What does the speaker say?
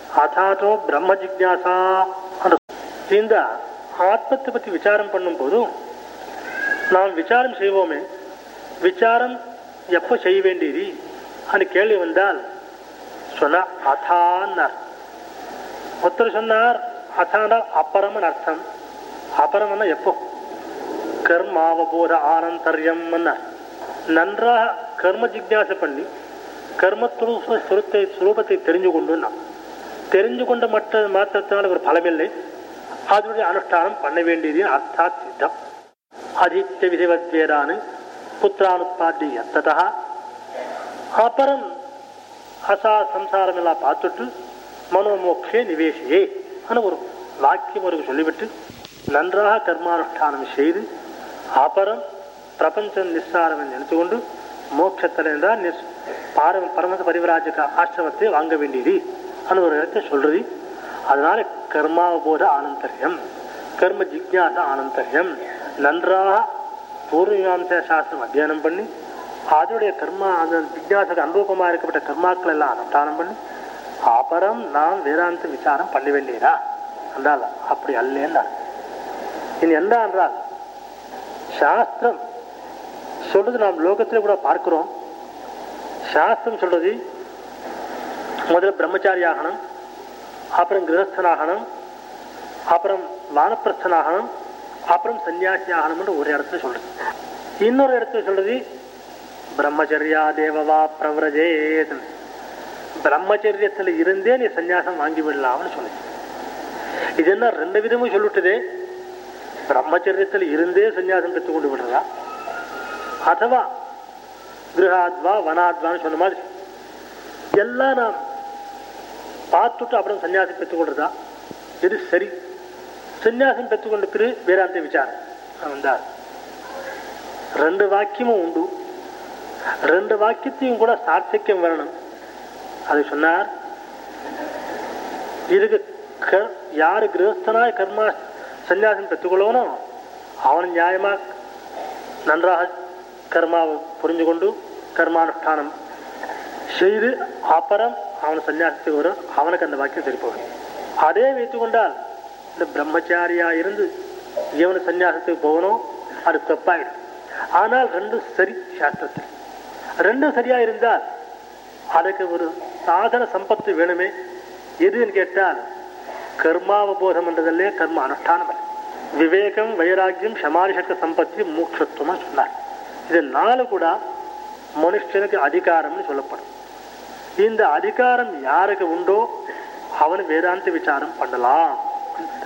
அதாதோ பிரம்ம ஜிக்யாசா இந்த ஆத்மத்தை பற்றி விசாரம் பண்ணும்போது நாம் விசாரம் செய்வோமே விசாரம் எப்போ செய்ய வேண்டியது అని கேள்வி வந்தால் சொன்ன அதான்னார் ஒருத்தர் சொன்னார் அதானால் அப்புறம்னு அர்த்தம் அப்புறம்னா எப்போ கர்மாவபோத ஆனந்தர்யம் நன்றாக கர்ம ஜிக்யாசை பண்ணி கர்மத்துவ சுரத்தை சுரூபத்தை தெரிஞ்சு கொண்டு நாம் தெரிஞ்சு கொண்ட மற்ற மாத்திரத்தினால் ஒரு பலமில்லை அதனுடைய அனுஷ்டானம் பண்ண வேண்டியது அர்த்தாத் சித்தம் ஆதித்ய விதிவத்வேதானு புத்திரானுத்பாட்டிய ததா அப்புறம் அசா சம்சாரம் எல்லாம் பார்த்துட்டு மனோமோக்ஷே நிவேஷியே ஆன ஒரு வாக்கியம் ஒரு சொல்லிவிட்டு நன்றாக கர்மானுஷ்டானம் செய்து அப்புறம் பிரபஞ்சம் நிஸ்ஸாரம் நினைத்து கொண்டு மோட்சத்தில் இருந்தால் நிஸ் பாரம் பரமத பரிவராஜக ஆசிரமத்தை வாங்க வேண்டியது அந்த ஒரு இடத்தை சொல்றது அதனால கர்மாவபோத ஆனந்தரியம் கர்ம ஜிக்யாச ஆனந்தரியம் நன்றாக பூர்வீமாம்ச சாஸ்திரம் அத்தியனம் பண்ணி அதனுடைய கர்மா அந்த ஜிக்யாசக்கு அனுபவமாக இருக்கப்பட்ட கர்மாக்கள் எல்லாம் அனுஷ்டானம் பண்ணி அப்புறம் நாம் வேதாந்த விசாரம் பண்ண வேண்டியதா என்றால் அப்படி அல்ல என்றால் இனி என்ன என்றால் சாஸ்திரம் சொல்றது நாம் லோகத்தில் கூட பார்க்கிறோம் சாஸ்திரம் சொல்றது முதல்ல பிரம்மச்சாரி ஆகணும் அப்புறம் கிரகஸ்தனாகணும் அப்புறம் வானப்பிரஸ்தனாகணும் அப்புறம் சன்னியாசி ஆகணும்னு ஒரு இடத்துல சொல்றது இன்னொரு இடத்துல சொல்றது பிரம்மச்சரியா தேவவா பிரவரஜேத் பிரம்மச்சரியத்துல இருந்தே நீ சன்னியாசம் வாங்கி விடலாம்னு சொல்லுது இது என்ன ரெண்டு விதமும் சொல்லிட்டுதே பிரம்மச்சரியத்தில் இருந்தே சன்னியாசம் பெற்றுக் கொண்டு விடுறதா அதுவா கிரகாத்வா வனாத்வான்னு சொன்ன மாதிரி எல்லாம் நாம் பார்த்துட்டு அப்புறம் சன்னியாசம் பெற்றுக்கொள்றதா இது சரி சன்னியாசம் பெற்றுக்கொண்ட பிறகு வேதாந்த விசாரம் வந்தார் ரெண்டு வாக்கியமும் உண்டு ரெண்டு வாக்கியத்தையும் கூட சார்த்திக்கம் வரணும் அது சொன்னார் இதுக்கு க- யாரு கிரகஸ்தனாய் கர்மா சன்னியாசம் பெற்றுக்கொள்ளவனோ அவன் நியாயமா நன்றாக கர்மாவை புரிஞ்சு கொண்டு கர்மானுஷ்டானம் செய்து அப்புறம் அவன் சன்னியாசத்துக்கு வரும் அவனுக்கு அந்த வாக்கியம் சரி போகும் அதே வைத்து கொண்டால் இந்த பிரம்மச்சாரியா இருந்து இவனு சன்னியாசத்துக்கு போகணும் அது தப்பாயிடும் ஆனால் ரெண்டும் சரி சாஸ்திரத்தில் ரெண்டும் சரியா இருந்தால் அதுக்கு ஒரு சாதன சம்பத்து வேணுமே எதுன்னு கேட்டால் கர்மாவபோதம் என்றதில்லே கர்ம அனுஷ்டானம் அல்ல. விவேகம் வைராக்கியம் சமாரிஷக்க சம்பத்தி மூக்ஷத்துவமா சொன்னார் இது நாலு கூட மனுஷனுக்கு அதிகாரம்னு சொல்லப்படும் இந்த அதிகாரம் யாருக்கு உண்டோ அவன் வேதாந்த விசாரம் பண்ணலாம்